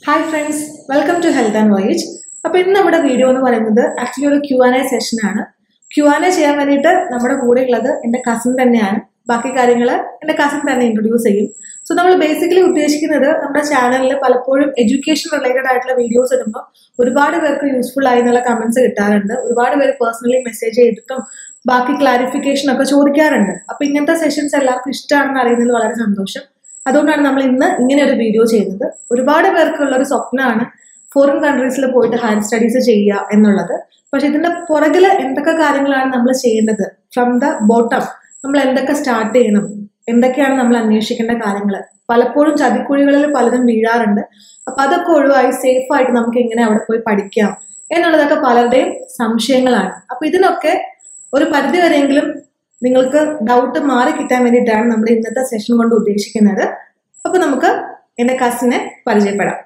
Hi friends welcome to health and voyage അപ്പോൾ ഇന്ന് നമ്മുടെ വീഡിയോ എന്ന് പറയുന്നത് ആക്ച്വലി ഒരു ക്യു ആൻ എ സെഷനാണ് ക്യു ആൻ എ ചെയ്യാൻ വേണ്ടിയിട്ട് നമ്മുടെ കൂടെ ഉള്ളത് എൻ്റെ കസിൻ തന്നെയാണ് ബാക്കി കാര്യങ്ങൾ എൻ്റെ കസിൻ തന്നെ ഇൻട്രൊഡ്യൂസ് ചെയ്യും സോ നമ്മൾ ബേസിക്കലി ഉദ്ദേശിക്കുന്നത് നമ്മുടെ ചാനലിൽ പലപ്പോഴും എഡ്യൂക്കേഷൻ റിലേറ്റഡ് ആയിട്ടുള്ള വീഡിയോസ് ഇടുമ്പോൾ ഒരുപാട് പേർക്ക് യൂസ്ഫുൾ ആയി എന്നുള്ള കമന്റ്സ് കിട്ടാറുണ്ട് ഒരുപാട് പേര് പേഴ്സണലി മെസ്സേജ് ചെയ്തിട്ടും ബാക്കി ക്ലാരിഫിക്കേഷൻ ഒക്കെ ചോദിക്കാറുണ്ട് അപ്പൊ ഇങ്ങനത്തെ സെഷൻസ് എല്ലാവർക്കും ഇഷ്ടമാണെന്ന് അറിയുന്നതിൽ വളരെ സന്തോഷം അതുകൊണ്ടാണ് നമ്മൾ ഇന്ന് ഇങ്ങനെ ഒരു വീഡിയോ ചെയ്യുന്നത് ഒരുപാട് പേർക്കുള്ള ഒരു സ്വപ്നമാണ് ഫോറിൻ കൺട്രീസിൽ പോയിട്ട് ഹയർ സ്റ്റഡീസ് ചെയ്യുക എന്നുള്ളത് പക്ഷെ ഇതിന്റെ പുറകിൽ എന്തൊക്കെ കാര്യങ്ങളാണ് നമ്മൾ ചെയ്യേണ്ടത് ഫ്രം ദ ബോട്ടം നമ്മൾ എന്തൊക്കെ സ്റ്റാർട്ട് ചെയ്യണം എന്തൊക്കെയാണ് നമ്മൾ അന്വേഷിക്കേണ്ട കാര്യങ്ങൾ പലപ്പോഴും ചതിക്കുഴികളിൽ പലതും വീഴാറുണ്ട് അപ്പൊ അതൊക്കെ ഒഴിവായി സേഫ് ആയിട്ട് നമുക്ക് എങ്ങനെ അവിടെ പോയി പഠിക്കാം എന്നുള്ളതൊക്കെ പലരുടെയും സംശയങ്ങളാണ് അപ്പൊ ഇതിനൊക്കെ ഒരു പരിധി വരെയെങ്കിലും നിങ്ങൾക്ക് ഡൗട്ട് മാറി കിട്ടാൻ വേണ്ടിയിട്ടാണ് നമ്മുടെ ഇന്നത്തെ സെഷൻ കൊണ്ട് ഉദ്ദേശിക്കുന്നത് അപ്പൊ നമുക്ക് എന്റെ കസിനെ പരിചയപ്പെടാം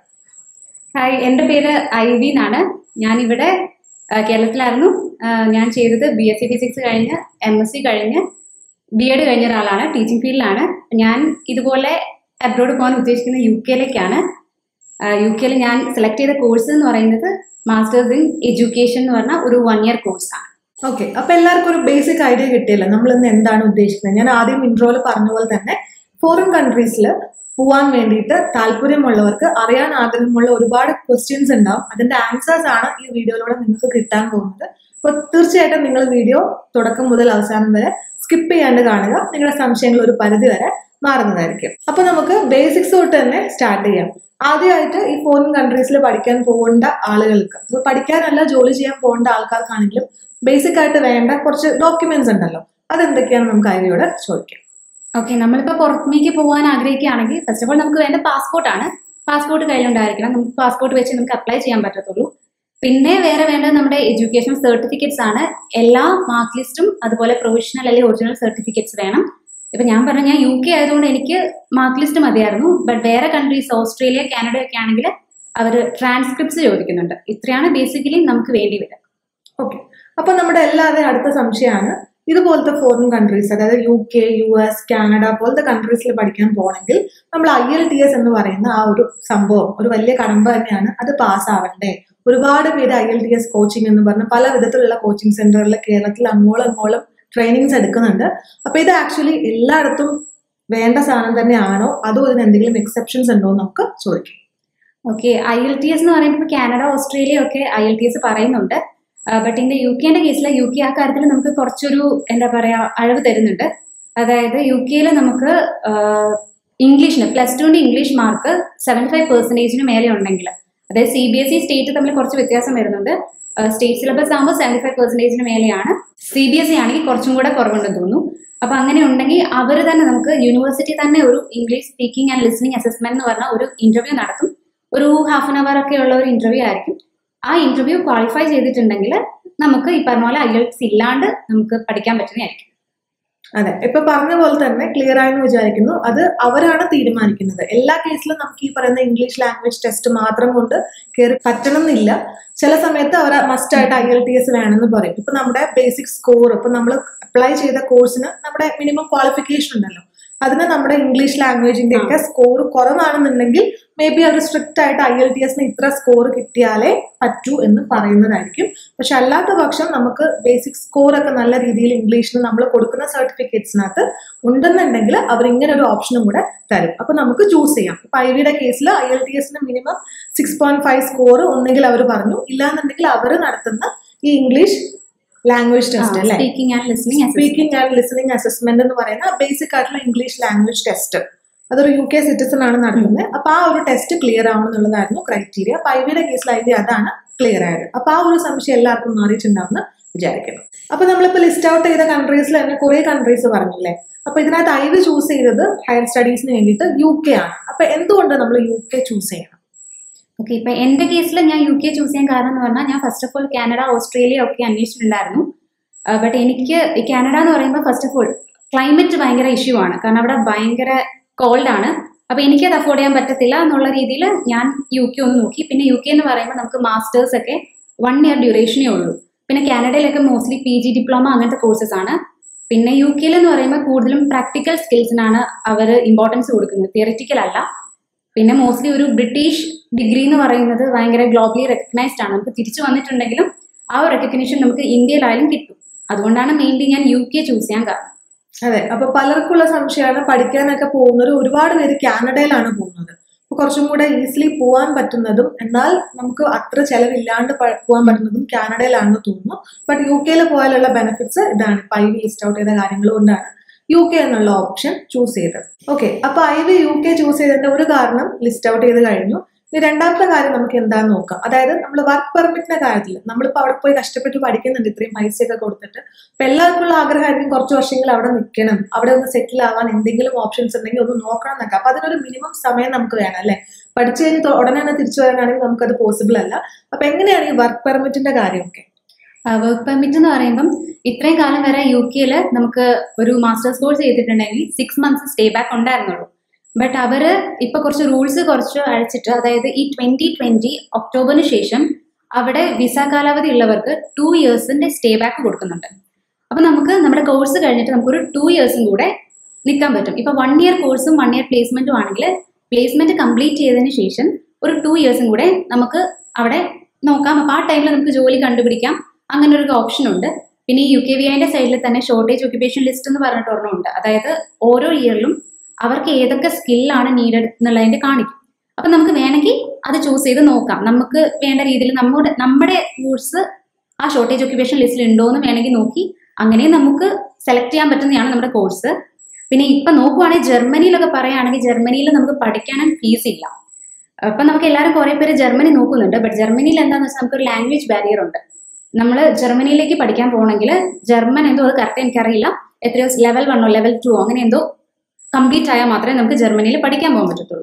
ഹായ് എൻ്റെ പേര് ഐവി എന്നാണ് ഞാനിവിടെ ആ, കേരളത്തിലായിരുന്നു ആ, ഞാൻ ചെയ്തത് ബി എസ് സി ഫിസിക്സ് കഴിഞ്ഞ് എം എസ് സി കഴിഞ്ഞ് ബി എഡ് കഴിഞ്ഞ ഒരാളാണ് ടീച്ചിങ് ഫീൽഡിലാണ് ഞാൻ ഇതുപോലെ അബ്രോഡ് പോകാൻ ഉദ്ദേശിക്കുന്നത് യു കെയിലേക്കാണ് യു കെയിൽ ഞാൻ സെലക്ട് ചെയ്ത കോഴ്സ് എന്ന് പറയുന്നത് മാസ്റ്റേഴ്സ് ഇൻ എഡ്യൂക്കേഷൻ എന്ന് പറഞ്ഞ ഒരു വൺ ഇയർ കോഴ്സാണ് ഓക്കെ അപ്പൊ എല്ലാവർക്കും ഒരു ബേസിക് ഐഡിയ കിട്ടിയല്ലോ നമ്മൾ ഇന്ന് എന്താണ് ഉദ്ദേശിക്കുന്നത് ഞാൻ ആദ്യം ഇൻട്രോയിൽ പറഞ്ഞ പോലെ തന്നെ ഫോറിൻ കൺട്രീസിൽ പോവാൻ വേണ്ടിയിട്ട് താല്പര്യമുള്ളവർക്ക് അറിയാൻ ആഗ്രഹമുള്ള ഒരുപാട് ക്വസ്റ്റ്യൻസ് ഉണ്ടാവും അതിന്റെ ആൻസേഴ്സ് ആണ് ഈ വീഡിയോയിലൂടെ നിങ്ങൾക്ക് കിട്ടാൻ പോകുന്നത് അപ്പോൾ തീർച്ചയായിട്ടും നിങ്ങൾ വീഡിയോ തുടക്കം മുതൽ അവസാനം വരെ സ്കിപ്പ് ചെയ്യാണ്ട് കാണുക നിങ്ങളുടെ സംശയങ്ങൾ ഒരു പരിധി വരെ മാറുന്നതായിരിക്കും അപ്പൊ നമുക്ക് ബേസിക്സ് തൊട്ട് തന്നെ സ്റ്റാർട്ട് ചെയ്യാം ആദ്യമായിട്ട് ഈ ഫോറിൻ കൺട്രീസിൽ പഠിക്കാൻ പോകേണ്ട ആളുകൾക്ക് അത് പഠിക്കാനല്ല ജോലി ചെയ്യാൻ പോകേണ്ട ആൾക്കാർക്കാണെങ്കിലും ബേസിക് ആയിട്ട് വേണ്ട കുറച്ച് ഡോക്യുമെന്റ്സ് ഉണ്ടല്ലോ അതെന്തൊക്കെയാണ് നമുക്ക് ഐഡിയോട് ചോദിക്കാം ഓക്കെ നമ്മളിപ്പോൾ പുറത്തേക്ക് പോകാൻ ആഗ്രഹിക്കുകയാണെങ്കിൽ ഫസ്റ്റ് ഓഫ് ഓൾ നമുക്ക് വേണ്ട പാസ്പോർട്ടാണ് പാസ്പോർട്ട് കയ്യിലുണ്ടായിരിക്കണം നമുക്ക് പാസ്പോർട്ട് വെച്ച് നമുക്ക് അപ്ലൈ ചെയ്യാൻ പറ്റത്തുള്ളൂ പിന്നെ വേറെ വേണ്ടത് നമ്മുടെ എഡ്യൂക്കേഷൻ സർട്ടിഫിക്കറ്റ്സ് ആണ് എല്ലാ മാർക്ക് ലിസ്റ്റും അതുപോലെ പ്രൊവിഷണൽ അല്ലെങ്കിൽ ഒറിജിനൽ സർട്ടിഫിക്കറ്റ്സ് വേണം ഇപ്പൊ ഞാൻ പറഞ്ഞ ഞാൻ യു കെ ആയതുകൊണ്ട് എനിക്ക് മാർക്ക് ലിസ്റ്റ് മതിയായിരുന്നു ബട്ട് വേറെ കൺട്രീസ് ഓസ്ട്രേലിയ കാനഡ ഒക്കെ ആണെങ്കിൽ അവർ ട്രാൻസ്ക്രിപ്റ്റ്സ് ചോദിക്കുന്നുണ്ട് ഇത്രയാണ് ബേസിക്കലി നമുക്ക് വേണ്ടി വരിക ഓക്കെ അപ്പൊ നമ്മുടെ എല്ലാവരുടെയും അടുത്ത സംശയമാണ് ഇതുപോലത്തെ ഫോറിൻ കൺട്രീസ് അതായത് U K U S Canada പോലത്തെ കൺട്രീസിൽ പഠിക്കാൻ പോകണമെങ്കിൽ നമ്മൾ ഐ എൽ ടി എസ് എന്ന് പറയുന്ന ആ ഒരു സംഭവം ഒരു വലിയ കടമ്പ തന്നെയാണ് അത് പാസ്സാവണ്ടേ ഒരുപാട് പേര് I L IELTS coaching എന്ന് പറഞ്ഞ പല വിധത്തിലുള്ള കോച്ചിങ് സെന്ററിൽ കേരളത്തിൽ അങ്ങോളം അങ്ങോളം ട്രെയിനിങ്സ് എടുക്കുന്നുണ്ട് അപ്പൊ ഇത് ആക്ച്വലി എല്ലായിടത്തും വേണ്ട സാധനം തന്നെയാണോ അതോ ഇതിന് എന്തെങ്കിലും എക്സെപ്ഷൻസ് ഉണ്ടോ എന്ന് നമുക്ക് ചോദിക്കാം okay I L IELTS എന്ന് പറയുമ്പോൾ ഇപ്പോൾ കാനഡ ഓസ്ട്രേലിയ ഒക്കെ ഐ എൽ ടി എസ് പറയുന്നുണ്ട് ബട്ട് ഇതിന്റെ യു കെന്റെ കേസിൽ യു കെ ആ കാര്യത്തിൽ നമുക്ക് കുറച്ചൊരു എന്താ പറയാ അഴവ് തരുന്നുണ്ട് അതായത് യു കെയിൽ നമുക്ക് ഇംഗ്ലീഷിന് പ്ലസ് ടുവിന്റെ ഇംഗ്ലീഷ് മാർക്ക് സെവൻറ്റി ഫൈവ് പെർസെൻറ്റേജിന് മേലെ ഉണ്ടെങ്കിൽ അതായത് C B S E state തമ്മിൽ കുറച്ച് വ്യത്യാസം വരുന്നുണ്ട് സ്റ്റേറ്റ് സിലബസ് ആകുമ്പോൾ സെവൻറ്റി ഫൈവ് പെർസെൻറ്റേജിന് മേലെയാണ് സി ബി എസ് ഇ ആണെങ്കിൽ കുറച്ചും കൂടെ കുറവുണ്ടെന്ന് തോന്നുന്നു അപ്പൊ അങ്ങനെ ഉണ്ടെങ്കിൽ അവർ തന്നെ നമുക്ക് യൂണിവേഴ്സിറ്റി തന്നെ ഒരു English speaking and listening assessment എന്ന് പറഞ്ഞ ഒരു ഇന്റർവ്യൂ നടത്തും ഒരു ഹാഫ് ആൻ അവർ ഒക്കെ ഉള്ള ഒരു ഇന്റർവ്യൂ ആയിരിക്കും ആ ഇന്റർവ്യൂ ക്വാളിഫൈ ചെയ്തിട്ടുണ്ടെങ്കിൽ നമുക്ക് ഈ പറഞ്ഞ പോലെ ഐ എൽസ് ഇല്ലാണ്ട് നമുക്ക് പഠിക്കാൻ പറ്റുന്നതായിരിക്കും അതെ ഇപ്പൊ പറഞ്ഞ പോലെ തന്നെ ക്ലിയർ ആയെന്ന് വിചാരിക്കുന്നു അത് അവരാണ് തീരുമാനിക്കുന്നത് എല്ലാ കേസിലും നമുക്ക് ഈ പറയുന്ന ഇംഗ്ലീഷ് ലാംഗ്വേജ് ടെസ്റ്റ് മാത്രം കൊണ്ട് കയറി പറ്റണം എന്നില്ല ചില സമയത്ത് അവർ മസ്റ്റ് ആയിട്ട് ഐ എൽ ടി എസ് വേണമെന്ന് പറയും ഇപ്പൊ നമ്മുടെ ബേസിക് സ്കോർ ഇപ്പൊ നമ്മൾ അപ്ലൈ ചെയ്ത കോഴ്സിന് നമ്മുടെ മിനിമം ക്വാളിഫിക്കേഷൻ ഉണ്ടല്ലോ അതിന് നമ്മുടെ ഇംഗ്ലീഷ് ലാംഗ്വേജിന്റെ ഒക്കെ സ്കോർ കുറവാണെന്നുണ്ടെങ്കിൽ മേ ബി അവർ സ്ട്രിക്റ്റ് ആയിട്ട് ഐ എൽ ടി എസിന് ഇത്ര സ്കോർ കിട്ടിയാലേ പറ്റൂ എന്ന് പറയുന്നതായിരിക്കും പക്ഷെ അല്ലാത്ത പക്ഷം നമുക്ക് ബേസിക് സ്കോർ ഒക്കെ നല്ല രീതിയിൽ ഇംഗ്ലീഷിന് നമ്മൾ കൊടുക്കുന്ന സർട്ടിഫിക്കറ്റ്സിനകത്ത് ഉണ്ടെന്നുണ്ടെങ്കിൽ അവർ ഇങ്ങനെ ഒരു ഓപ്ഷനും കൂടെ തരും അപ്പൊ നമുക്ക് ചൂസ് ചെയ്യാം ഇപ്പൊ ഐ വിയുടെ കേസിൽ ഐ എൽ ടി എസിന് minimum six point five score ഒന്നെങ്കിൽ അവർ പറഞ്ഞു ഇല്ലാന്നുണ്ടെങ്കിൽ അവർ നടത്തുന്ന ഈ ഇംഗ്ലീഷ് ലാംഗ്വേജ് ടെസ്റ്റ് അല്ലേ speaking and listening speaking and listening assessment എന്ന് പറയുന്ന ബേസിക് ആയിട്ടുള്ള ഇംഗ്ലീഷ് ലാംഗ്വേജ് ടെസ്റ്റ് അതൊരു യു കെ സിറ്റിസൺ ആണ് നടത്തുന്നത് അപ്പൊ ആ ഒരു ടെസ്റ്റ് ക്ലിയർ ആവണം എന്നുള്ളതായിരുന്നു ക്രൈറ്റീരിയ അപ്പൊ ഐ വിയുടെ കേസിൽ ഐ വി അതാണ് ക്ലിയർ ആയത് അപ്പൊ ആ ഒരു സംശയം എല്ലാവർക്കും മാറിയിട്ടുണ്ടാവുമെന്ന് വിചാരിക്കുന്നു അപ്പൊ നമ്മളിപ്പോ ലിസ്റ്റ് ഔട്ട് ചെയ്ത കൺട്രീസിൽ തന്നെ കുറെ കൺട്രീസ് പറഞ്ഞില്ലേ അപ്പൊ ഇതിനകത്ത് ഐ വി ചൂസ് ചെയ്തത് ഹയർ സ്റ്റഡീസിന് വേണ്ടിയിട്ട് യു കെ ആണ് അപ്പൊ എന്തുകൊണ്ട് നമ്മൾ യു കെ ചൂസ് ചെയ്യണം ഓക്കെ ഇപ്പൊ എന്റെ കേസിൽ ഞാൻ യു കെ ചൂസ് ചെയ്യാൻ കാരണം എന്ന് പറഞ്ഞാൽ ഞാൻ first of all Canada Australia ഒക്കെ അന്വേഷിച്ചിട്ടുണ്ടായിരുന്നു ബട്ട് എനിക്ക് ഈ കാനഡ എന്ന് പറയുമ്പോൾ ഫസ്റ്റ് ഓഫ് ഓൾ ക്ലൈമറ്റ് ഭയങ്കര ഇഷ്യൂ ആണ് കാരണം അവിടെ ഭയങ്കര കോൾഡ് ആണ് അപ്പൊ എനിക്കത് അഫോർഡ് ചെയ്യാൻ പറ്റത്തില്ല എന്നുള്ള രീതിയിൽ ഞാൻ യു കെ ഒന്ന് നോക്കി പിന്നെ യു കെ എന്ന് പറയുമ്പോൾ നമുക്ക് മാസ്റ്റേഴ്സ് ഒക്കെ വൺ ഇയർ ഡ്യൂറേഷനേ ഉള്ളൂ പിന്നെ കാനഡയിലൊക്കെ മോസ്റ്റ്ലി പി ജി ഡിപ്ലോമ അങ്ങനത്തെ കോഴ്സസ് ആണ് പിന്നെ യു കെയിൽ എന്ന് പറയുമ്പോൾ കൂടുതലും പ്രാക്ടിക്കൽ സ്കിൽസിനാണ് അവർ ഇമ്പോർട്ടൻസ് കൊടുക്കുന്നത് തിയറിറ്റിക്കൽ അല്ല പിന്നെ മോസ്റ്റ്ലി ഒരു ബ്രിട്ടീഷ് ഡിഗ്രി എന്ന് പറയുന്നത് ഭയങ്കര ഗ്ലോബലി റെക്കഗ്നൈസ്ഡ് ആണ് നമുക്ക് തിരിച്ചു വന്നിട്ടുണ്ടെങ്കിലും ആ ഒരു റെക്കഗ്നേഷൻ നമുക്ക് ഇന്ത്യയിലായാലും കിട്ടും അതുകൊണ്ടാണ് മെയിൻലി ഞാൻ യു കെ ചൂസ് ചെയ്യാൻ കാരണം അതെ അപ്പൊ പലർക്കുള്ള സംശയമാണ് പഠിക്കാനൊക്കെ പോകുന്നത് ഒരുപാട് പേര് കാനഡയിലാണ് പോകുന്നത് അപ്പൊ കുറച്ചും കൂടെ ഈസിലി പോകാൻ പറ്റുന്നതും എന്നാൽ നമുക്ക് അത്ര ചെലവില്ലാണ്ട് പ- പോകാൻ പറ്റുന്നതും കാനഡയിലാണെന്ന് തോന്നുന്നു ബട്ട് യു കെയിൽ പോയാലുള്ള ബെനിഫിറ്റ്സ് ഇതാണ് ഇപ്പൊ ഐ വി ലിസ്റ്റ് ഔട്ട് ചെയ്ത കാര്യങ്ങൾ കൊണ്ടാണ് യു കെ എന്നുള്ള ഓപ്ഷൻ ചൂസ് ചെയ്തത് ഓക്കെ അപ്പൊ I V U K choose ചെയ്തതിന്റെ ഒരു കാരണം ലിസ്റ്റ് ഔട്ട് ചെയ്ത് കഴിഞ്ഞു ഇനി രണ്ടാമത്തെ കാര്യം നമുക്ക് എന്താന്ന് നോക്കാം അതായത് നമ്മൾ വർക്ക് പെർമിറ്റിന്റെ കാര്യത്തിൽ നമ്മളിപ്പോൾ അവിടെ പോയി കഷ്ടപ്പെട്ട് പഠിക്കുന്നുണ്ട് ഇത്രയും പൈസയൊക്കെ കൊടുത്തിട്ട് അപ്പൊ എല്ലാവർക്കും ഉള്ള ആഗ്രഹമായിരിക്കും കുറച്ച് വർഷങ്ങൾ അവിടെ നിൽക്കണം അവിടെ ഒന്ന് സെറ്റിൽ ആവാൻ എന്തെങ്കിലും ഓപ്ഷൻസ് ഉണ്ടെങ്കിൽ ഒന്ന് നോക്കണം എന്നൊക്കെ അപ്പൊ അതിനൊരു മിനിമം സമയം നമുക്ക് വേണം അല്ലെ പഠിച്ചു കഴിഞ്ഞ് തൊ- ഉടനെ തന്നെ തിരിച്ചു വരാനാണെങ്കിൽ നമുക്കത് പോസിബിൾ അല്ല അപ്പൊ എങ്ങനെയാണ് ഈ വർക്ക് പെർമിറ്റിന്റെ കാര്യമൊക്കെ വർക്ക് പെർമിറ്റ് എന്ന് പറയുമ്പം ഇത്രയും കാലം വരെ യു കെയിൽ നമുക്ക് ഒരു മാസ്റ്റേഴ്സ് കോഴ്സ് ചെയ്തിട്ടുണ്ടെങ്കിൽ സിക്സ് മന്ത്സ് സ്റ്റേ ബാക്ക് ഉണ്ടായിരുന്നുള്ളൂ ബട്ട് അവര് ഇപ്പൊ കുറച്ച് റൂൾസ് കുറച്ച് അഴിച്ചിട്ട് അതായത് ഈ ട്വന്റി ട്വന്റി ഒക്ടോബറിന് ശേഷം അവിടെ വിസ കാലാവധി ഉള്ളവർക്ക് ടു ഇയേഴ്സിന്റെ സ്റ്റേ ബാക്ക് കൊടുക്കുന്നുണ്ട് അപ്പൊ നമുക്ക് നമ്മുടെ കോഴ്സ് കഴിഞ്ഞിട്ട് നമുക്കൊരു ടു ഇയേഴ്സും കൂടെ നിൽക്കാൻ പറ്റും ഇപ്പൊ വൺ ഇയർ കോഴ്സും വൺ ഇയർ പ്ലേസ്മെന്റും ആണെങ്കിൽ പ്ലേസ്മെന്റ് കംപ്ലീറ്റ് ചെയ്തതിന് ശേഷം ഒരു ടു ഇയേഴ്സും കൂടെ നമുക്ക് അവിടെ നോക്കാം അപ്പൊ ആ ടൈമിൽ നമുക്ക് ജോലി കണ്ടുപിടിക്കാം അങ്ങനെ ഒരു ഓപ്ഷൻ ഉണ്ട് പിന്നെ ഈ യു കെ വി ഐന്റെ സൈഡിൽ തന്നെ ഷോർട്ടേജ് ഒക്യുപ്പേഷൻ ലിസ്റ്റ് എന്ന് പറഞ്ഞിട്ട് ഒരെണ്ണമുണ്ട് അതായത് ഓരോ ഇയറിലും അവർക്ക് ഏതൊക്കെ സ്കില്ലാണ് നീഡഡ് എന്നുള്ളതിന്റെ കാണിക്കും അപ്പൊ നമുക്ക് വേണമെങ്കിൽ അത് ചൂസ് ചെയ്ത് നോക്കാം നമുക്ക് വേണ്ട രീതിയിൽ നമ്മുടെ നമ്മുടെ കോഴ്സ് ആ ഷോർട്ടേജ് ഒക്യുപ്പേഷൻ ലിസ്റ്റിൽ ഉണ്ടോ എന്ന് വേണമെങ്കിൽ നോക്കി അങ്ങനെ നമുക്ക് സെലക്ട് ചെയ്യാൻ പറ്റുന്നതാണ് നമ്മുടെ കോഴ്സ് പിന്നെ ഇപ്പൊ നോക്കുവാണെങ്കിൽ ജർമ്മനിയിലൊക്കെ പറയുകയാണെങ്കിൽ ജർമ്മനിയിൽ നമുക്ക് പഠിക്കാനും ഫീസ് ഇല്ല അപ്പൊ നമുക്ക് എല്ലാവരും കുറെ പേര് ജർമ്മനി നോക്കുന്നുണ്ട് ബട്ട് ജർമ്മനിയിൽ എന്താന്ന് വെച്ചാൽ നമുക്കൊരു ലാംഗ്വേജ് ബാരിയർ ഉണ്ട് നമ്മൾ ജർമ്മനിയിലേക്ക് പഠിക്കാൻ പോകണമെങ്കിൽ ജർമ്മൻ എന്തോ അത് കറക്റ്റ് എനിക്കറിയില്ല എത്രയോ ലെവൽ വണ്ണോ ലെവൽ ടു അങ്ങനെ എന്തോ കംപ്ലീറ്റ് ആയാൽ മാത്രമേ നമുക്ക് ജർമ്മനിയിൽ പഠിക്കാൻ പോകാൻ പറ്റത്തുള്ളൂ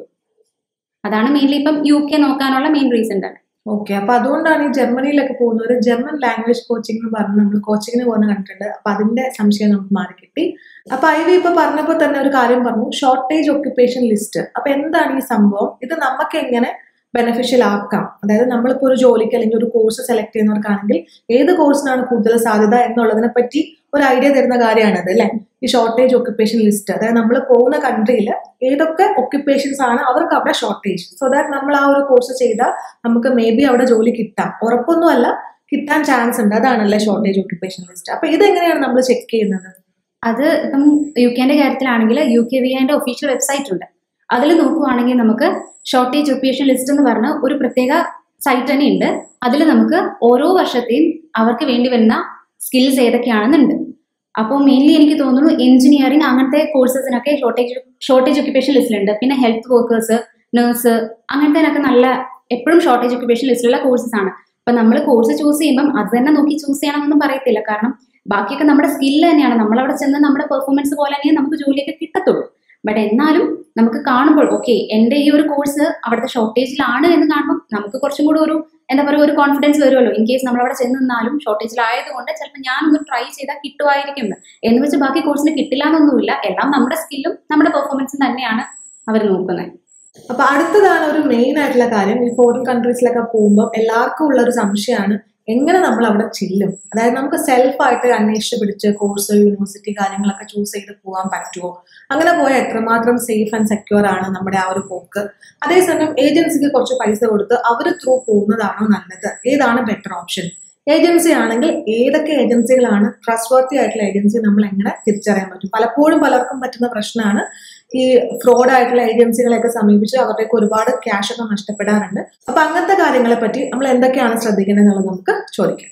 അതാണ് മെയിൻലി ഇപ്പം യു കെ നോക്കാനുള്ള മെയിൻ റീസൺ തന്നെ ഓക്കെ അപ്പൊ അതുകൊണ്ടാണ് ഈ ജർമ്മനിയിലൊക്കെ പോകുന്നവർ ജർമ്മൻ ലാംഗ്വേജ് കോച്ചിങ് എന്ന് പറഞ്ഞ് നമ്മൾ കോച്ചിങ്ങിന് പോകുന്ന കണ്ടിട്ടുണ്ട് അപ്പൊ അതിന്റെ സംശയം നമുക്ക് മാറി കിട്ടി അപ്പൊ ഐ വി ഇപ്പൊ പറഞ്ഞപ്പോ തന്നെ ഒരു കാര്യം പറഞ്ഞു ഷോർട്ടേജ് ഒക്യുപ്പേഷൻ ലിസ്റ്റ് അപ്പൊ എന്താണ് ഈ സംഭവം ഇത് നമുക്ക് എങ്ങനെ ബെനിഫിഷ്യൽ ആക്കാം അതായത് നമ്മളിപ്പോൾ ഒരു ജോലിക്ക് അല്ലെങ്കിൽ ഒരു കോഴ്സ് സെലക്ട് ചെയ്യുന്നവർക്കാണെങ്കിൽ ഏത് കോഴ്സിനാണ് കൂടുതൽ സാധ്യത എന്നുള്ളതിനെ പറ്റി ഒരു ഐഡിയ തരുന്ന കാര്യമാണത് അല്ലെ ഈ ഷോർട്ടേജ് ഒക്യുപ്പേഷൻ ലിസ്റ്റ് അതായത് നമ്മൾ പോകുന്ന കൺട്രിയിൽ ഏതൊക്കെ ഒക്യുപ്പേഷൻസ് ആണ് അവർക്ക് അവിടെ ഷോർട്ടേജ് സോ ദാറ്റ് നമ്മൾ ആ ഒരു കോഴ്സ് ചെയ്താൽ നമുക്ക് മേ ബി അവിടെ ജോലി കിട്ടാം ഉറപ്പൊന്നുമല്ല കിട്ടാൻ ചാൻസ് ഉണ്ട് അതാണല്ലേ ഷോർട്ടേജ് ഒക്യുപ്പേഷൻ ലിസ്റ്റ് അപ്പൊ ഇതെങ്ങനെയാണ് നമ്മൾ ചെക്ക് ചെയ്യുന്നത് അത് ഇപ്പം യു കെന്റെ കാര്യത്തിലാണെങ്കിൽ യു കെ വി ഐന്റെ ഒഫീഷ്യൽ വെബ്സൈറ്റ് ഉണ്ട് അതിൽ നോക്കുവാണെങ്കിൽ നമുക്ക് ഷോർട്ടേജ് ഒക്യുപ്പേഷൻ ലിസ്റ്റ് എന്ന് പറഞ്ഞ ഒരു പ്രത്യേക സൈറ്റ് തന്നെ ഉണ്ട് അതിൽ നമുക്ക് ഓരോ വർഷത്തെയും അവർക്ക് വേണ്ടി വരുന്ന സ്കിൽസ് ഏതൊക്കെയാണെന്നുണ്ട് അപ്പോൾ മെയിൻലി എനിക്ക് തോന്നുന്നു എഞ്ചിനീയറിംഗ് അങ്ങനത്തെ കോഴ്സസിനൊക്കെ ഷോർട്ടേജ് ഷോർട്ടേജ് ഒക്യുപ്പേഷൻ ലിസ്റ്റിലുണ്ട് പിന്നെ ഹെൽത്ത് വർക്കേഴ്സ് നേഴ്സ് അങ്ങനത്തേനൊക്കെ നല്ല എപ്പോഴും ഷോർട്ടേജ് ഒക്യുപ്പേഷൻ ലിസ്റ്റിലുള്ള കോഴ്സസ് ആണ് അപ്പൊ നമ്മൾ കോഴ്സ് ചൂസ് ചെയ്യുമ്പം അത് തന്നെ നോക്കി ചൂസ് ചെയ്യണമെന്നൊന്നും പറയത്തില്ല കാരണം ബാക്കിയൊക്കെ നമ്മുടെ സ്കില്ല് തന്നെയാണ് നമ്മൾ അവിടെ ചെന്ന് നമ്മുടെ പെർഫോമൻസ് പോലെ തന്നെ നമുക്ക് ജോലിയൊക്കെ കിട്ടത്തുള്ളൂ ബട്ട് എന്നാലും നമുക്ക് കാണുമ്പോൾ ഓക്കെ എൻ്റെ ഈ ഒരു കോഴ്സ് അവിടുത്തെ ഷോർട്ടേജിലാണ് എന്ന് കാണുമ്പോൾ നമുക്ക് കുറച്ചും കൂടി ഒരു എന്താ പറയുക ഒരു കോൺഫിഡൻസ് വരുമല്ലോ ഇൻ കേസ് നമ്മൾ അവിടെ ചെന്ന് നിന്നാലും ഷോർട്ടേജിലായതുകൊണ്ട് ചിലപ്പോൾ ഞാനൊന്ന് ട്രൈ ചെയ്താൽ കിട്ടുമായിരിക്കും എന്ന്. എന്ന് വെച്ച് ബാക്കി കോഴ്സിന് കിട്ടില്ല എന്നൊന്നുമില്ല എല്ലാം നമ്മുടെ സ്കില്ലും നമ്മുടെ പെർഫോമൻസും തന്നെയാണ് അവർ നോക്കുന്നത് അപ്പൊ അടുത്തതാണ് ഒരു മെയിൻ ആയിട്ടുള്ള കാര്യം ഈ ഫോറിൻ കൺട്രീസിലൊക്കെ പോകുമ്പോൾ എല്ലാവർക്കും ഉള്ള ഒരു സംശയമാണ് എങ്ങനെ നമ്മൾ അവിടെ ചെല്ലും അതായത് നമുക്ക് സെൽഫായിട്ട് അന്വേഷിച്ച് പിടിച്ച് കോഴ്സ് യൂണിവേഴ്സിറ്റി കാര്യങ്ങളൊക്കെ ചൂസ് ചെയ്ത് പോകാൻ പറ്റുമോ അങ്ങനെ പോയാൽ എത്രമാത്രം സേഫ് ആൻഡ് സെക്യൂർ ആണ് നമ്മുടെ ആ ഒരു പോക്ക് അതേസമയം ഏജൻസിക്ക് കുറച്ച് പൈസ കൊടുത്ത് അവർ ത്രൂ പോകുന്നതാണോ നല്ലത് ഏതാണ് ബെറ്റർ ഓപ്ഷൻ ഏജൻസി ആണെങ്കിൽ ഏതൊക്കെ ഏജൻസികളാണ് ട്രസ്റ്റ് വർത്തി ആയിട്ടുള്ള ഏജൻസി നമ്മൾ എങ്ങനെ തിരിച്ചറിയാൻ പറ്റും പലപ്പോഴും പലർക്കും പറ്റുന്ന പ്രശ്നമാണ് ഈ ഫ്രോഡ് ആയിട്ടുള്ള ഏജൻസികളെയൊക്കെ സമീപിച്ച് അവരുടെയൊക്കെ ഒരുപാട് ക്യാഷ് ഒക്കെ നഷ്ടപ്പെടാറുണ്ട് അപ്പൊ അങ്ങനത്തെ കാര്യങ്ങളെ പറ്റി നമ്മൾ എന്തൊക്കെയാണ് ശ്രദ്ധിക്കേണ്ടത് എന്നുള്ളത് നമുക്ക് ചോദിക്കാം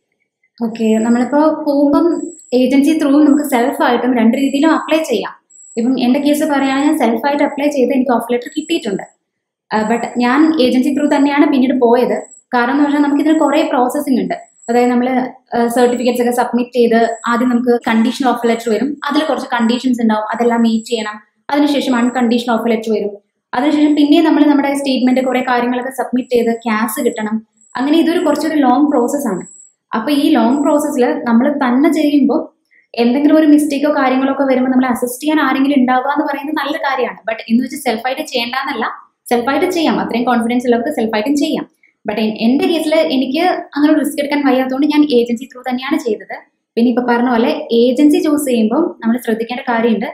ഓക്കെ നമ്മളിപ്പോൾ പോകുമ്പം ഏജൻസി ത്രൂ നമുക്ക് സെൽഫായിട്ടും രണ്ട് രീതിയിലും അപ്ലൈ ചെയ്യാം ഇപ്പം എൻ്റെ കേസ് പറയുകയാണെങ്കിൽ ഞാൻ സെൽഫായിട്ട് അപ്ലൈ ചെയ്ത് എനിക്ക് ഓഫ് ലെറ്റർ കിട്ടിയിട്ടുണ്ട് ബട്ട് ഞാൻ ഏജൻസി ത്രൂ തന്നെയാണ് പിന്നീട് പോയത് കാരണം എന്ന് പറഞ്ഞാൽ നമുക്കിതിന് കുറേ പ്രോസസ്സിംഗ് ഉണ്ട് അതായത് നമ്മൾ സർട്ടിഫിക്കറ്റ്സ് ഒക്കെ സബ്മിറ്റ് ചെയ്ത് ആദ്യം നമുക്ക് കണ്ടീഷണൽ ഓഫ് ലെറ്റർ വരും അതിൽ കുറച്ച് കണ്ടീഷൻസ് ഉണ്ടാവും അതെല്ലാം മീറ്റ് ചെയ്യണം അതിനുശേഷം അൺകണ്ടീഷണൽ ഓഫ് ലെറ്റർ വരും അതിനുശേഷം പിന്നെയും നമ്മൾ നമ്മുടെ സ്റ്റേറ്റ്മെന്റ് കുറേ കാര്യങ്ങളൊക്കെ സബ്മിറ്റ് ചെയ്ത് ക്യാഷ് കിട്ടണം അങ്ങനെ ഇതൊരു കുറച്ചൊരു ലോങ് പ്രോസസ്സാണ് അപ്പൊ ഈ ലോങ് പ്രോസസ്സിൽ നമ്മൾ തന്നെ ചെയ്യുമ്പോൾ എന്തെങ്കിലും ഒരു മിസ്റ്റേക്കോ കാര്യങ്ങളോ ഒക്കെ വരുമ്പോൾ നമ്മൾ അസിസ്റ്റ് ചെയ്യാൻ ആരെങ്കിലും ഉണ്ടാവുക എന്ന് പറയുന്നത് നല്ല കാര്യമാണ് ബട്ട് എന്ന് വെച്ച് സെൽഫായിട്ട് ചെയ്യേണ്ടെന്നല്ല സെൽഫായിട്ട് ചെയ്യാം അത്രയും കോൺഫിഡൻസ് ഉള്ളവർക്ക് സെൽഫായിട്ടും ചെയ്യാം ബട്ട് എന്റെ കേസിൽ എനിക്ക് അങ്ങനെ റിസ്ക് എടുക്കാൻ വയ്യാത്തതുകൊണ്ട് ഞാൻ ഏജൻസി ത്രൂ തന്നെയാണ് ചെയ്തത് പിന്നെ ഇപ്പൊ പറഞ്ഞ പോലെ ഏജൻസി ചൂസ് ചെയ്യുമ്പോൾ നമ്മൾ ശ്രദ്ധിക്കേണ്ട കാര്യമുണ്ട്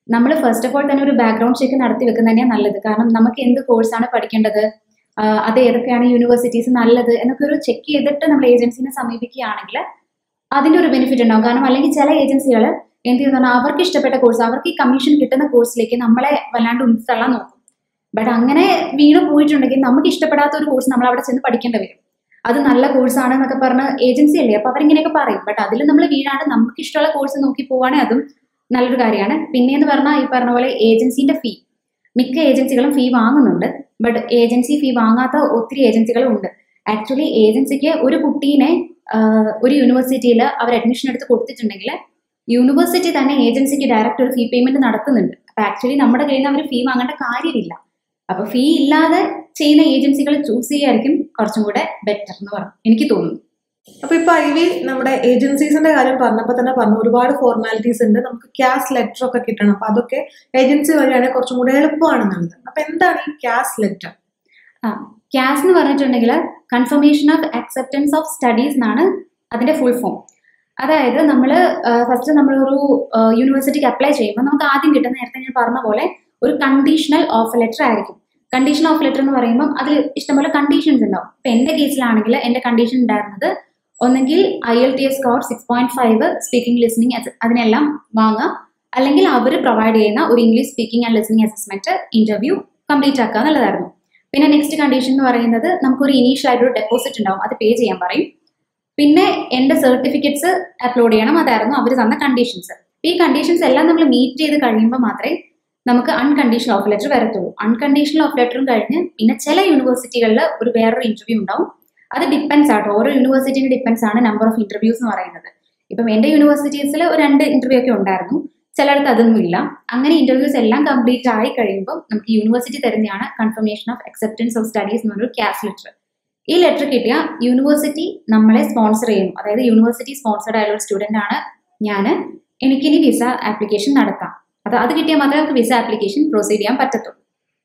നമ്മൾ ഫസ്റ്റ് ഓഫ് ഓൾ തന്നെ ഒരു ബാക്ക്ഗ്രൗണ്ട് ചെക്ക് നടത്തി വെക്കുന്നത് തന്നെയാണ് നല്ലത് കാരണം നമുക്ക് എന്ത് കോഴ്സാണ് പഠിക്കേണ്ടത് ആഹ് അത് ഏതൊക്കെയാണ് യൂണിവേഴ്സിറ്റീസ് നല്ലത് എന്നൊക്കെ ഒരു ചെക്ക് ചെയ്തിട്ട് നമ്മൾ ഏജൻസിനെ സമീപിക്കുകയാണെങ്കിൽ അതിന്റെ ഒരു ബെനിഫിറ്റ് ഉണ്ടാവും കാരണം അല്ലെങ്കിൽ ചില ഏജൻസികൾ എന്ത് ചെയ്യുന്ന അവർക്ക് ഇഷ്ടപ്പെട്ട കോഴ്സ് അവർക്ക് ഈ കമ്മീഷൻ കിട്ടുന്ന കോഴ്സിലേക്ക് നമ്മളെ വല്ലാണ്ട് ഉൾത്തള്ളാൻ നോക്കും ബട്ട് അങ്ങനെ വീണ് പോയിട്ടുണ്ടെങ്കിൽ നമുക്ക് ഇഷ്ടപ്പെടാത്ത ഒരു കോഴ്സ് നമ്മൾ അവിടെ ചെന്ന് പഠിക്കേണ്ടി വരും അത് നല്ല കോഴ്സാണ് എന്നൊക്കെ പറഞ്ഞ് ഏജൻസി അല്ലേ അപ്പൊ അവരിങ്ങനെയൊക്കെ പറയും ബട്ട് അതിൽ നമ്മൾ വീഴാണ്ട് നമുക്ക് ഇഷ്ടമുള്ള കോഴ്സ് നോക്കി പോവാണെങ്കിൽ അതും നല്ലൊരു കാര്യമാണ് പിന്നെയെന്ന് പറഞ്ഞാൽ ഈ പറഞ്ഞ പോലെ ഏജൻസിന്റെ ഫീ മിക്ക ഏജൻസികളും ഫീ വാങ്ങുന്നുണ്ട് ബട്ട് ഏജൻസി ഫീ വാങ്ങാത്ത ഒത്തിരി ഏജൻസികളും ഉണ്ട് ആക്ച്വലി ഏജൻസിക്ക് ഒരു കുട്ടീനെ ആഹ്, ഒരു യൂണിവേഴ്സിറ്റിയിൽ അവർ അഡ്മിഷൻ എടുത്ത് കൊടുത്തിട്ടുണ്ടെങ്കിൽ യൂണിവേഴ്സിറ്റി തന്നെ ഏജൻസിക്ക് ഡയറക്റ്റ് ഒരു ഫീ പേയ്മെന്റ് നടത്തുന്നുണ്ട് അപ്പൊ ആക്ച്വലി നമ്മുടെ കയ്യിൽ നിന്ന് അവർ ഫീ വാങ്ങേണ്ട കാര്യമില്ല അപ്പൊ ഫീ ഇല്ലാതെ ചെയ്യുന്ന ഏജൻസികൾ ചൂസ് ചെയ്യായിരിക്കും കുറച്ചും കൂടെ ബെറ്റർ എന്ന് പറഞ്ഞു എനിക്ക് തോന്നുന്നു അപ്പൊ ഇപ്പൊ ഐ വി നമ്മുടെ ഏജൻസീസിന്റെ കാര്യം പറഞ്ഞപ്പോ തന്നെ പറഞ്ഞു ഒരുപാട് ഫോർമാലിറ്റീസ് ഉണ്ട് നമുക്ക് ക്യാഷ് ലെറ്റർ ഒക്കെ കിട്ടണം അപ്പൊ അതൊക്കെ ഏജൻസി വഴിയാണെങ്കിൽ കുറച്ചും കൂടെ എളുപ്പമാണെന്നുള്ളത് അപ്പൊ എന്താണ് ഈ ക്യാഷ് ലെറ്റർ ആ ക്യാസ് എന്ന് പറഞ്ഞിട്ടുണ്ടെങ്കിൽ confirmation of acceptance of studies എന്നാണ് അതിന്റെ ഫുൾ ഫോം അതായത് നമ്മൾ ഫസ്റ്റ് നമ്മളൊരു യൂണിവേഴ്സിറ്റിക്ക് അപ്ലൈ ചെയ്യുമ്പോൾ നമുക്ക് ആദ്യം കിട്ടുന്ന നേരത്തെ ഞാൻ പറഞ്ഞ പോലെ ഒരു കണ്ടീഷണൽ ഓഫർ ലെറ്റർ ആയിരിക്കും കണ്ടീഷൻ ഓഫ് ലെറ്റർ എന്ന് പറയുമ്പോൾ അതിൽ ഇഷ്ടംപോലെ കണ്ടീഷൻസ് ഉണ്ടാവും ഇപ്പൊ എന്റെ കേസിലാണെങ്കിൽ എന്റെ കണ്ടീഷൻ ഉണ്ടായിരുന്നത് ഒന്നെങ്കിൽ I L IELTS score six point five speaking listening അതിനെല്ലാം വാങ്ങുക അല്ലെങ്കിൽ അവർ പ്രൊവൈഡ് ചെയ്യുന്ന ഒരു English speaking and listening assessment interview complete ആക്കുക എന്നുള്ളതായിരുന്നു പിന്നെ നെക്സ്റ്റ് കണ്ടീഷൻ എന്ന് പറയുന്നത് നമുക്കൊരു ഇനീഷ്യൽ ആയിട്ടൊരു ഡെപ്പോസിറ്റ് ഉണ്ടാവും അത് പേ ചെയ്യാൻ പറയും പിന്നെ എന്റെ സർട്ടിഫിക്കറ്റ്സ് അപ്ലോഡ് ചെയ്യണം അതായിരുന്നു അവർ തന്ന കണ്ടീഷൻസ് ഈ കണ്ടീഷൻസ് എല്ലാം നമ്മൾ മീറ്റ് ചെയ്ത് കഴിയുമ്പോൾ മാത്രമേ നമുക്ക് അൺകണ്ടീഷണൽ ഓഫ് ലെറ്റർ വരത്തുള്ളൂ അൺകണ്ടീഷണൽ ഓഫ് ലെറ്ററും കഴിഞ്ഞ് പിന്നെ ചില യൂണിവേഴ്സിറ്റികളിൽ ഒരു വേറൊരു ഇന്റർവ്യൂ ഉണ്ടാവും അത് ഡിപ്പെൻസ് ആട്ടോ ഓരോ യൂണിവേഴ്സിറ്റിന്റെ ഡിപ്പെൻസ് ആണ് നമ്പർ ഓഫ് ഇന്റർവ്യൂസ് എന്ന് പറയുന്നത് ഇപ്പം എന്റെ യൂണിവേഴ്സിറ്റീസിൽ ഒരു രണ്ട് ഇന്റർവ്യൂ ഒക്കെ ഉണ്ടായിരുന്നു ചിലയിടത്ത് അതൊന്നും ഇല്ല അങ്ങനെ ഇന്റർവ്യൂസ് എല്ലാം കംപ്ലീറ്റ് ആയി കഴിയുമ്പോൾ നമുക്ക് യൂണിവേഴ്സിറ്റി തരുന്നതാണ് confirmation of acceptance of studies എന്നൊരു ക്യാഷ് ലെറ്റർ ഈ ലെറ്റർ കിട്ടിയ യൂണിവേഴ്സിറ്റി നമ്മളെ സ്പോൺസർ ചെയ്യുന്നു അതായത് യൂണിവേഴ്സിറ്റി സ്പോൺസർഡ് ആയുള്ള ഒരു സ്റ്റുഡന്റ് ആണ് ഞാൻ എനിക്കിനി വിസ ആപ്ലിക്കേഷൻ നടത്താം അത് അത് കിട്ടിയാൽ മാത്രമേ നമുക്ക് വിസ ആപ്ലിക്കേഷൻ പ്രൊസീഡ് ചെയ്യാൻ പറ്റത്തുള്ളൂ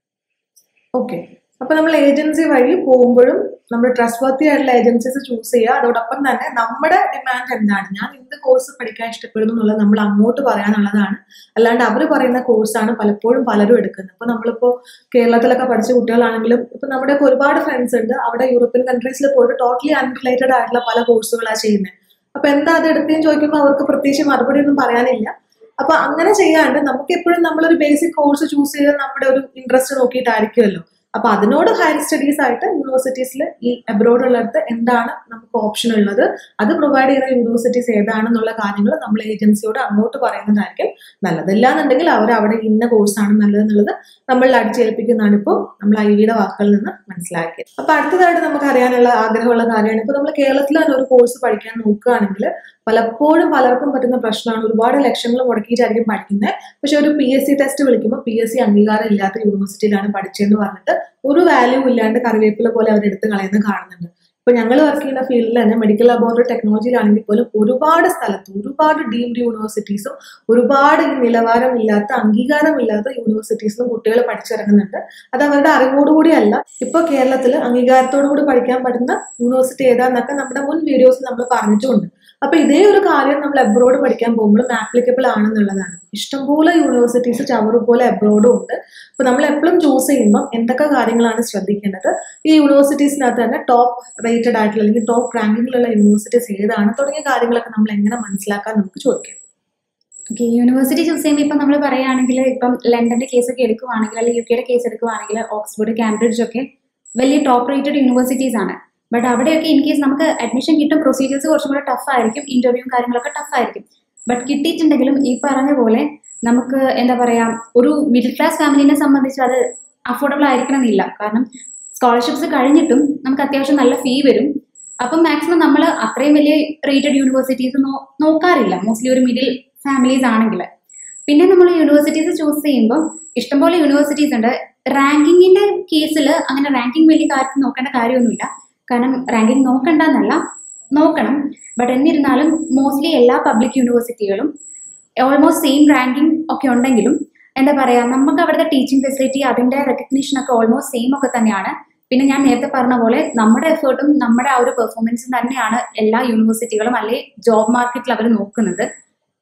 ഓക്കെ അപ്പൊ നമ്മൾ ഏജൻസി വഴി പോകുമ്പോഴും നമ്മൾ ട്രസ്റ്റ് വർത്തി ആയിട്ടുള്ള ഏജൻസീസ് ചൂസ് ചെയ്യുക അതോടൊപ്പം തന്നെ നമ്മുടെ ഡിമാൻഡ് എന്താണ് ഞാൻ എന്ത് കോഴ്സ് പഠിക്കാൻ ഇഷ്ടപ്പെടുന്നു എന്നുള്ളത് നമ്മൾ അങ്ങോട്ട് പറയാനുള്ളതാണ് അല്ലാണ്ട് അവർ പറയുന്ന കോഴ്സാണ് പലപ്പോഴും പലരും എടുക്കുന്നത് ഇപ്പൊ നമ്മളിപ്പോ കേരളത്തിലൊക്കെ പഠിച്ച കുട്ടികളാണെങ്കിലും ഇപ്പൊ നമ്മുടെയൊക്കെ ഒരുപാട് ഫ്രണ്ട്സ് ഉണ്ട് അവിടെ യൂറോപ്യൻ കൺട്രീസിൽ പോയിട്ട് ടോട്ടലി അൺറിലേറ്റഡ് ആയിട്ടുള്ള പല കോഴ്സുകളാണ് ചെയ്യുന്നത് അപ്പൊ എന്താ അത് എടുത്തേന്ന് ചോദിക്കുമ്പോൾ അവർക്ക് പ്രത്യേകിച്ച് മറുപടി ഒന്നും പറയാനില്ല അപ്പൊ അങ്ങനെ ചെയ്യാണ്ട് നമുക്ക് എപ്പോഴും നമ്മളൊരു ബേസിക് കോഴ്സ് ചൂസ് ചെയ്ത് നമ്മുടെ ഒരു ഇൻട്രസ്റ്റ് നോക്കിയിട്ടായിരിക്കുമല്ലോ അപ്പൊ അതിനോട് ഹയർ സ്റ്റഡീസ് ആയിട്ട് യൂണിവേഴ്സിറ്റീസിൽ ഈ അബ്രോഡ് ഉള്ളിടത്ത് എന്താണ് നമുക്ക് ഓപ്ഷൻ ഉള്ളത് അത് പ്രൊവൈഡ് ചെയ്യുന്ന യൂണിവേഴ്സിറ്റീസ് ഏതാണെന്നുള്ള കാര്യങ്ങൾ നമ്മൾ ഏജൻസിയോട് അങ്ങോട്ട് പറയുന്നതായിരിക്കും നല്ലതല്ല എന്നുണ്ടെങ്കിൽ അവർ അവിടെ ഇന്ന കോഴ്സാണ് നല്ലതെന്നുള്ളത് നമ്മളിൽ അടിച്ചേൽപ്പിക്കുന്നതാണ് ഇപ്പോൾ നമ്മൾ ഐ വിയുടെ വാക്കുകളിൽ നിന്ന് മനസ്സിലാക്കിയത് അപ്പൊ അടുത്തതായിട്ട് നമുക്ക് അറിയാനുള്ള ആഗ്രഹമുള്ള കാര്യമാണ് ഇപ്പൊ നമ്മൾ കേരളത്തിൽ തന്നെ ഒരു കോഴ്സ് പഠിക്കാൻ നോക്കുകയാണെങ്കിൽ പലപ്പോഴും പലർക്കും പറ്റുന്ന പ്രശ്നമാണ് ഒരുപാട് ലക്ഷങ്ങൾ മുടക്കിയിട്ടായിരിക്കും പഠിക്കുന്നത് പക്ഷെ ഒരു പി എസ് സി ടെസ്റ്റ് വിളിക്കുമ്പോൾ പി എസ് സി അംഗീകാരം ഇല്ലാത്ത യൂണിവേഴ്സിറ്റിയിലാണ് പഠിച്ചതെന്ന് പറഞ്ഞിട്ട് ഒരു വാല്യൂ ഇല്ലാണ്ട് കറിവേപ്പില പോലെ അവർ എടുത്ത് കളയുന്നത് കാണുന്നുണ്ട് ഇപ്പൊ ഞങ്ങൾ വർക്ക് ചെയ്യുന്ന ഫീൽഡിൽ തന്നെ മെഡിക്കൽ ലബോറട്ടറി ടെക്നോളജിയിലാണെങ്കിൽ പോലും ഒരുപാട് സ്ഥലത്ത് ഒരുപാട് ഡീംഡ് യൂണിവേഴ്സിറ്റീസും ഒരുപാട് ഈ നിലവാരമില്ലാത്ത അംഗീകാരമില്ലാത്ത യൂണിവേഴ്സിറ്റീസിലും കുട്ടികൾ പഠിച്ചിറങ്ങുന്നുണ്ട് അത് അവരുടെ അറിവോടുകൂടി അല്ല ഇപ്പൊ കേരളത്തിൽ അംഗീകാരത്തോടു കൂടി പഠിക്കാൻ പറ്റുന്ന യൂണിവേഴ്സിറ്റി ഏതാന്നൊക്കെ നമ്മുടെ മുൻ വീഡിയോസിൽ നമ്മൾ പറഞ്ഞിട്ടുമുണ്ട് അപ്പൊ ഇതേ ഒരു കാര്യം നമ്മൾ അബ്രോഡ് പഠിക്കാൻ പോകുമ്പോഴും ആപ്ലിക്കബിൾ ആണെന്നുള്ളതാണ് ഇഷ്ടംപോലെ യൂണിവേഴ്സിറ്റീസ് ചവറ് പോലെ അബ്രോഡും ഉണ്ട് അപ്പൊ നമ്മൾ എപ്പോഴും ചൂസ് ചെയ്യുമ്പോൾ എന്തൊക്കെ കാര്യങ്ങളാണ് ശ്രദ്ധിക്കേണ്ടത് ഈ യൂണിവേഴ്സിറ്റീസിനകത്ത് തന്നെ ടോപ്പ് റേറ്റഡ് ആയിട്ടുള്ള അല്ലെങ്കിൽ ടോപ്പ് റാങ്കിങ്ങിലുള്ള യൂണിവേഴ്സിറ്റീസ് ഏതാണ് തുടങ്ങിയ കാര്യങ്ങളൊക്കെ നമ്മൾ എങ്ങനെ മനസ്സിലാക്കാൻ നമുക്ക് ചോദിക്കാം ഓക്കെ യൂണിവേഴ്സിറ്റി ചൂസ് ചെയ്യുമ്പോൾ ഇപ്പം നമ്മൾ പറയുകയാണെങ്കിൽ ഇപ്പം ലണ്ടന്റെ കേസൊക്കെ എടുക്കുവാണെങ്കിൽ അല്ലെങ്കിൽ യു കെയുടെ കേസ് എടുക്കുവാണെങ്കിൽ ഓക്സ്ഫോർഡ് കാംബ്രിഡ്ജ് ഒക്കെ വലിയ ടോപ്പ് റേറ്റഡ് യൂണിവേഴ്സിറ്റീസ് ആണ് ബട്ട് അവിടെയൊക്കെ ഇൻ കേസ് നമുക്ക് അഡ്മിഷൻ കിട്ടും പ്രൊസീജിയേഴ്സ് കുറച്ചും കൂടെ ടഫ് ആയിരിക്കും ഇന്റർവ്യൂവും കാര്യങ്ങളൊക്കെ ടഫ് ആയിരിക്കും ബട്ട് കിട്ടിയിട്ടുണ്ടെങ്കിലും ഈ പറഞ്ഞ പോലെ നമുക്ക് എന്താ പറയാ ഒരു മിഡിൽ ക്ലാസ് ഫാമിലിനെ സംബന്ധിച്ച് അത് അഫോർഡബിൾ ആയിരിക്കണമെന്നില്ല കാരണം സ്കോളർഷിപ്സ് കഴിഞ്ഞിട്ടും നമുക്ക് അത്യാവശ്യം നല്ല ഫീ വരും അപ്പം മാക്സിമം നമ്മൾ അത്രയും വലിയ റേറ്റഡ് യൂണിവേഴ്സിറ്റീസ് നോക്കാറില്ല മോസ്റ്റ്ലി ഒരു മിഡിൽ ഫാമിലീസ് ആണെങ്കിൽ പിന്നെ നമ്മൾ യൂണിവേഴ്സിറ്റീസ് ചൂസ് ചെയ്യുമ്പോൾ ഇഷ്ടംപോലെ യൂണിവേഴ്സിറ്റീസ് ഉണ്ട് റാങ്കിങ്ങിന്റെ കേസിൽ അങ്ങനെ റാങ്കിങ് വലിയ കാര്യത്തിൽ നോക്കേണ്ട കാര്യമൊന്നുമില്ല കാരണം റാങ്കിങ് നോക്കണ്ട എന്നല്ല നോക്കണം ബട്ട് എന്നിരുന്നാലും മോസ്റ്റ്ലി എല്ലാ പബ്ലിക് യൂണിവേഴ്സിറ്റികളും ഓൾമോസ്റ്റ് സെയിം റാങ്കിങ് ഒക്കെ ഉണ്ടെങ്കിലും എന്താ പറയാ നമുക്ക് അവിടുത്തെ ടീച്ചിങ് ഫെസിലിറ്റി അതിന്റെ റെക്കഗ്നീഷൻ ഒക്കെ ഓൾമോസ്റ്റ് സെയിം ഒക്കെ തന്നെയാണ് പിന്നെ ഞാൻ നേരത്തെ പറഞ്ഞ പോലെ നമ്മുടെ എഫേർട്ടും നമ്മുടെ ആ ഒരു പെർഫോമൻസും തന്നെയാണ് എല്ലാ യൂണിവേഴ്സിറ്റികളും അല്ലെങ്കിൽ ജോബ് മാർക്കറ്റിൽ അവർ നോക്കുന്നത്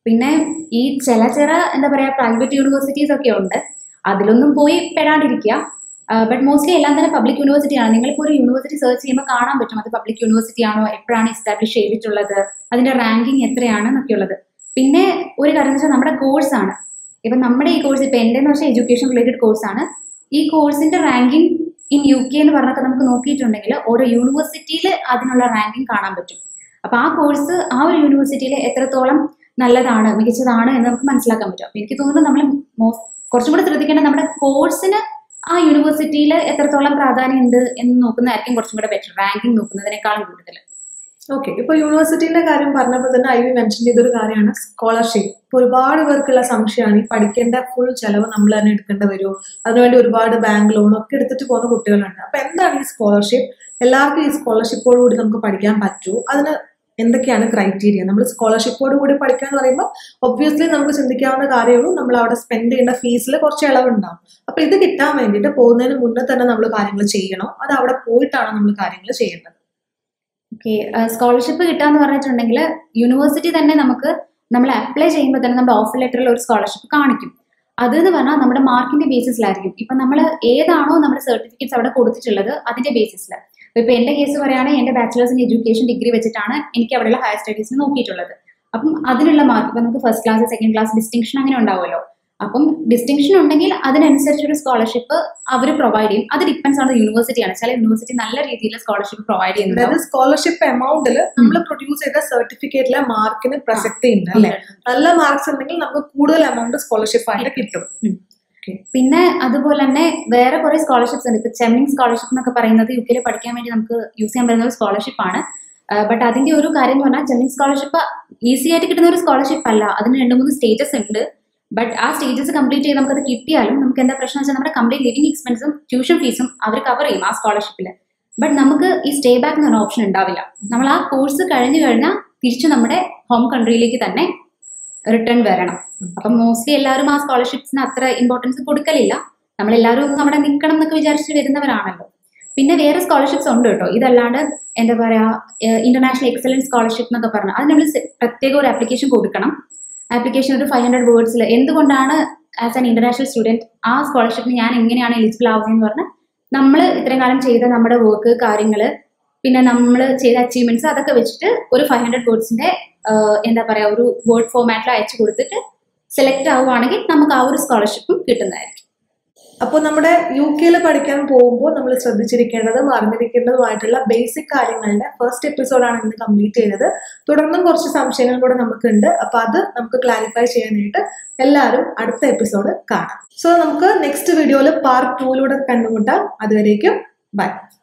പിന്നെ ഈ ചില ചില എന്താ പറയാ പ്രൈവറ്റ് യൂണിവേഴ്സിറ്റീസ് ഒക്കെ ഉണ്ട് അതിലൊന്നും പോയി പെടാണ്ടിരിക്കുക ബട്ട് മോസ്റ്റ്ലി എല്ലാം തന്നെ പബ്ലിക് യൂണിവേഴ്സിറ്റി ആണ് നിങ്ങളിപ്പോൾ ഒരു യൂണിവേഴ്സിറ്റി സെർച്ച് ചെയ്യുമ്പോൾ കാണാൻ പറ്റും അത് പബ്ലിക് യൂണിവേഴ്സിറ്റി ആണോ എപ്പോഴാണ് എസ്റ്റാബ്ലിഷ് ചെയ്തിട്ടുള്ളത് അതിന്റെ റാങ്കിങ് എത്രയാണ് എന്നൊക്കെ ഉള്ളത് പിന്നെ ഒരു കാര്യം എന്ന് വെച്ചാൽ നമ്മുടെ കോഴ്സ് ആണ് ഇപ്പം നമ്മുടെ ഈ കോഴ്സ് ഇപ്പം എൻ്റെ എന്ന് വെച്ചാൽ എഡ്യൂക്കേഷൻ റിലേറ്റഡ് കോഴ്സാണ് ഈ കോഴ്സിന്റെ റാങ്കിങ് ഇൻ യു കെ എന്ന് പറഞ്ഞൊക്കെ നമുക്ക് നോക്കിയിട്ടുണ്ടെങ്കിൽ ഓരോ യൂണിവേഴ്സിറ്റിയിൽ അതിനുള്ള റാങ്കിങ് കാണാൻ പറ്റും അപ്പൊ ആ കോഴ്സ് ആ ഒരു യൂണിവേഴ്സിറ്റിയിൽ എത്രത്തോളം നല്ലതാണ് മികച്ചതാണ് എന്ന് നമുക്ക് മനസ്സിലാക്കാൻ പറ്റും അപ്പൊ എനിക്ക് തോന്നുന്നു നമ്മൾ കുറച്ചും കൂടെ ശ്രദ്ധിക്കേണ്ടത് നമ്മുടെ കോഴ്സിന് ആ യൂണിവേഴ്സിറ്റിയിൽ എത്രത്തോളം പ്രാധാന്യം ഉണ്ട് എന്ന് നോക്കുന്നതായിരിക്കും കുറച്ചും കൂടെ ബെറ്റർ റാങ്കിങ് നോക്കുന്നതിനേക്കാളും കൂടുതൽ ഓക്കെ ഇപ്പൊ യൂണിവേഴ്സിറ്റിന്റെ കാര്യം പറഞ്ഞപ്പോൾ തന്നെ ഐ വി മെൻഷൻ ചെയ്തൊരു കാര്യമാണ് സ്കോളർഷിപ്പ് ഇപ്പൊ ഒരുപാട് പേർക്കുള്ള സംശയമാണ് ഈ പഠിക്കേണ്ട ഫുൾ ചെലവ് നമ്മൾ തന്നെ എടുക്കേണ്ടി വരുമോ അതിനുവേണ്ടി ഒരുപാട് ബാങ്ക് ലോൺ ഒക്കെ എടുത്തിട്ട് പോകുന്ന കുട്ടികളുണ്ട് അപ്പൊ എന്താണ് ഈ സ്കോളർഷിപ്പ് എല്ലാവർക്കും ഈ സ്കോളർഷിപ്പോട് കൂടി നമുക്ക് പഠിക്കാൻ പറ്റുമോ അതിന് എന്തൊക്കെയാണ് ക്രൈറ്റീരിയ നമ്മൾ സ്കോളർഷിപ്പോട് കൂടി പഠിക്കുക എന്ന് പറയുമ്പോൾ ഒബ്വിയസ്ലി നമുക്ക് ചിന്തിക്കാവുന്ന കാര്യമുള്ളൂ നമ്മൾ അവിടെ സ്പെൻഡ് ചെയ്യുന്ന ഫീസിൽ കുറച്ച് ഇളവുണ്ടാവും അപ്പൊ ഇത് കിട്ടാൻ വേണ്ടിയിട്ട് പോകുന്നതിന് മുന്നേ തന്നെ നമ്മൾ കാര്യങ്ങൾ ചെയ്യണോ അത് അവിടെ പോയിട്ടാണ് നമ്മൾ കാര്യങ്ങൾ ചെയ്യേണ്ടത് ഓക്കെ സ്കോളർഷിപ്പ് കിട്ടാന്ന് പറഞ്ഞിട്ടുണ്ടെങ്കിൽ യൂണിവേഴ്സിറ്റി തന്നെ നമുക്ക് നമ്മൾ അപ്ലൈ ചെയ്യുമ്പോൾ തന്നെ നമ്മുടെ ഓഫർ ലെറ്ററിൽ ഒരു സ്കോളർഷിപ്പ് കാണിക്കും അത് എന്ന് പറഞ്ഞാൽ നമ്മുടെ മാർക്കിന്റെ ബേസിസിലായിരിക്കും ഇപ്പൊ നമ്മൾ ഏതാണോ നമ്മുടെ സർട്ടിഫിക്കറ്റ്സ് അവിടെ കൊടുത്തിട്ടുള്ളത് അതിന്റെ ബേസിസിൽ ഇപ്പൊ എന്റെ കേസ് പറയുകയാണെങ്കിൽ എന്റെ ബാച്ചിലേഴ്സ് ഇൻ എഡ്യൂക്കേഷൻ ഡിഗ്രി വെച്ചിട്ടാണ് എനിക്ക് അവിടെയുള്ള ഹയർ സ്റ്റഡീസിന് നോക്കിയിട്ടുള്ളത് അപ്പം അതിനുള്ള മാർക്ക് ഇപ്പൊ നമുക്ക് first class second class distinction അങ്ങനെ ഉണ്ടാവുമല്ലോ അപ്പം ഡിസ്റ്റിങ്ഷൻ ഉണ്ടെങ്കിൽ അതിനനുസരിച്ചൊരു സ്കോളർഷിപ്പ് അവർ പ്രൊവൈഡ് ചെയ്യും അത് ഡിപ്പെൻസ് ആണ് യൂണിവേഴ്സിറ്റിയാണ് ചില യൂണിവേഴ്സിറ്റി നല്ല രീതിയിൽ സ്കോളർഷിപ്പ് പ്രൊവൈഡ് ചെയ്യുന്നുണ്ട് അതായത് സ്കോളർഷിപ്പ് എമൗണ്ടിൽ നമ്മൾ പ്രൊഡ്യൂസ് ചെയ്ത സർട്ടിഫിക്കറ്റിലെ മാർക്കിന് പ്രസക്തി ഉണ്ട് അല്ലെ നല്ല മാർക്സ് ഉണ്ടെങ്കിൽ നമുക്ക് കൂടുതൽ എമൗണ്ട് സ്കോളർഷിപ്പ് ആയിട്ട് കിട്ടും പിന്നെ അതുപോലെ തന്നെ വേറെ കുറെ സ്കോളർഷിപ്സ് ഉണ്ട് ഇപ്പൊ ചെമ്മിങ് സ്കോളർഷിപ്പ് എന്നൊക്കെ പറയുന്നത് യു കെയിൽ പഠിക്കാൻ വേണ്ടി നമുക്ക് യൂസ് ചെയ്യാൻ പറ്റുന്ന ഒരു സ്കോളർഷിപ്പ് ആണ് ബട്ട് അതിന്റെ ഒരു കാര്യം എന്ന് പറഞ്ഞാൽ ചെമ്മിങ് സ്കോളർഷിപ്പ് ഈസി ആയിട്ട് കിട്ടുന്ന ഒരു സ്കോളർഷിപ്പ് അല്ല അതിന് രണ്ട് മൂന്ന് സ്റ്റേജസ് ഉണ്ട് ബട്ട് ആ സ്റ്റേജസ് കംപ്ലീറ്റ് ചെയ്ത് നമുക്കത് കിട്ടിയാലും നമുക്ക് എന്താ പ്രശ്നം വെച്ചാൽ നമ്മുടെ കംപ്ലീറ്റ് ലിവിംഗ് എക്സ്പെൻസും ട്യൂഷൻ ഫീസും അവർ കവർ ചെയ്യും ആ സ്കോളർഷിപ്പിൽ ബട്ട് നമുക്ക് ഈ സ്റ്റേ ബാക്ക് എന്ന് പറഞ്ഞ ഓപ്ഷൻ ഉണ്ടാവില്ല നമ്മൾ ആ കോഴ്സ് കഴിഞ്ഞു കഴിഞ്ഞാൽ തിരിച്ചു നമ്മുടെ ഹോം കൺട്രിയിലേക്ക് തന്നെ റിട്ടേൺ വരണം അപ്പം മോസ്റ്റ്ലി എല്ലാവരും ആ സ്കോളർഷിപ്സിന് അത്ര ഇമ്പോർട്ടൻസ് കൊടുക്കലില്ല നമ്മളെല്ലാവരും നമ്മുടെ നിൽക്കണം എന്നൊക്കെ വിചാരിച്ച് വരുന്നവരാണല്ലോ പിന്നെ വേറെ സ്കോളർഷിപ്സ് ഉണ്ട് കേട്ടോ ഇതല്ലാണ്ട് എന്താ പറയാ ഇന്റർനാഷണൽ എക്സലൻസ് സ്കോളർഷിപ്പ് എന്നൊക്കെ പറഞ്ഞു അത് നമ്മൾ പ്രത്യേക ഒരു ആപ്ലിക്കേഷൻ കൊടുക്കണം ആപ്ലിക്കേഷൻ ഒരു ഫൈവ് ഹൺഡ്രഡ് വേർഡ്സിൽ എന്തുകൊണ്ടാണ് ആസ് ആൻ ഇന്റർനാഷണൽ സ്റ്റുഡൻറ് ആ സ്കോളർഷിപ്പിന് ഞാൻ എങ്ങനെയാണ് എലിജിബിൾ ആവുന്നതെന്ന് പറഞ്ഞാൽ നമ്മൾ ഇത്രയും കാലം ചെയ്ത നമ്മുടെ വർക്ക് കാര്യങ്ങൾ പിന്നെ നമ്മൾ ചെയ്ത അച്ചീവ്മെന്റ്സ് അതൊക്കെ വെച്ചിട്ട് ഒരു ഫൈവ് ഹൺഡ്രഡ് വേർഡ്സിന്റെ എന്താ പറയാ ഒരു വേർഡ് ഫോമാറ്റിൽ അയച്ചു കൊടുത്തിട്ട് സെലക്ട് ആവുകയാണെങ്കിൽ നമുക്ക് ആ ഒരു സ്കോളർഷിപ്പും കിട്ടുന്നതായിരിക്കും അപ്പോൾ നമ്മുടെ യു കെയിൽ പഠിക്കാൻ പോകുമ്പോൾ നമ്മൾ ശ്രദ്ധിച്ചിരിക്കേണ്ടതും അറിഞ്ഞിരിക്കേണ്ടതുമായിട്ടുള്ള ബേസിക് കാര്യങ്ങളുടെ ഫസ്റ്റ് എപ്പിസോഡാണ് ഇന്ന് കംപ്ലീറ്റ് ചെയ്തത് തുടർന്നും കുറച്ച് സംശയങ്ങൾ കൂടെ നമുക്കുണ്ട് അപ്പോൾ അത് നമുക്ക് ക്ലാരിഫൈ ചെയ്യാനായിട്ട് എല്ലാവരും അടുത്ത എപ്പിസോഡ് കാണാം സോ നമുക്ക് നെക്സ്റ്റ് വീഡിയോയിൽ പാർട്ട് ടൂയിലൂടെ കണ്ടുമുട്ടാം അതുവരേക്കും ബൈ